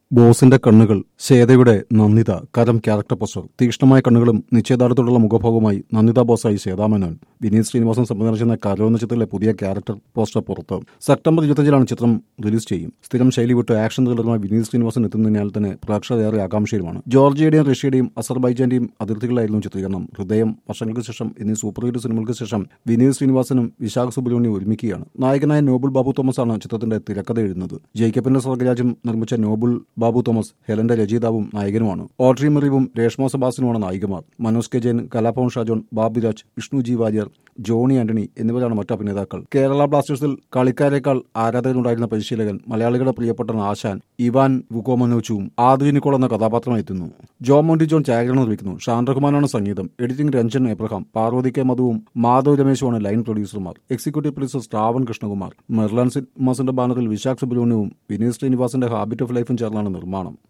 ബോസിന്റെ കണ്ണുകൾ ശ്വേതയുടെ നന്ദിത കരം ക്യാരക്ടർ പോസ്റ്റർ തീക്ഷ്ണമായ കണ്ണുകളും നിശ്ചയദാർഢ്യത്തോടുള്ള മുഖഭാവവുമായി നന്ദിത ബോസായി ശ്വേതാമേനോൻ വിനീത് ശ്രീനിവാസൻ സംവിധാനം ചെയ്യുന്ന കരോ എന്ന ചിത്രത്തിലെ പുതിയ ക്യാരക്ടർ പോസ്റ്റർ പുറത്ത് സെപ്റ്റംബർ ഇരുപത്തഞ്ചിലാണ് ചിത്രം റിലീസ് ചെയ്യും സ്ഥിരം ശൈലി വിട്ട് ആക്ഷൻ ത്രില്ലറുമായി വിനീത് ശ്രീനിവാസൻ എത്തുന്നതിനാൽ തന്നെ പ്രേക്ഷകർ ഏറെ ആകാംക്ഷയിലുമാണ് ജോർജിയയുടെയും റഷ്യയുടെയും അസർബൈജാന്റെയും അതിർത്തികളിലായിരുന്നു ചിത്രീകരണം ഹൃദയം വർഷങ്ങൾക്ക് ശേഷം എന്നീ സൂപ്പർ ഹിറ്റ് സിനിമകൾക്ക് ശേഷം വിനീത് ശ്രീനിവാസനും വിശാഖ സുബ്രഹ്മണ്യം ഒരുമിക്കുകയാണ് നായകനായ നോബിൾ ബാബു തോമസ് ആണ് ചിത്രത്തിന്റെ തിരക്കഥ എഴുതുന്നത് ജേക്കബിന്റെ സ്വർഗരാജ്യം നിർമ്മിച്ച നോബിൾ ബാബു തോമസ് ഹെലന്റെ രചയിതാവും നായകനുമാണ് ഓഡ്രി മെറിവും രേഷ്മ സബാസിനുമാണ് നായികമാർ Manoj K Jayan Kalabhavan Shajohn Babiraj Vishnu G Warrier Johny Antony എന്നിവരാണ് മറ്റു അഭിനേതാക്കൾ കേരള ബ്ലാസ്റ്റേഴ്സിൽ കളിക്കാരേക്കാൾ ആരാധകരുണ്ടായിരുന്ന പരിശീലകൻ മലയാളികളുടെ പ്രിയപ്പെട്ട ആശാൻ ഇവാൻ വുക്കോമനോച്ചുവും ആദ്രി നിക്കോൾ എന്ന കഥാപാത്രമായി എത്തുന്നു ജോ മോണ്ടി ജോൺ ഛായാഗ്രഹണം നിർവഹിക്കുന്നു ഷാൻ റഹ്മാനാണ് സംഗീതം editing Ranjan Abraham Parvathy K മധുവും മാധവ് രമേശുമാണ് ലൈൻ പ്രൊഡ്യൂസർമാർ എക്സിക്യൂട്ടീവ് പ്രൊഡ്യൂസർ ശ്രാവൺ കൃഷ്ണകുമാർ മെർലാൻ സിനിമാസിന്റെ ബാനറിൽ വിശാഖ് സുബ്രഹ്മണ്യവും വിനീത് ശ്രീനിവാസന്റെ ഹാബിറ്റ് ഓഫ് ലൈഫും ചേർന്നാണ് നിർമ്മാണം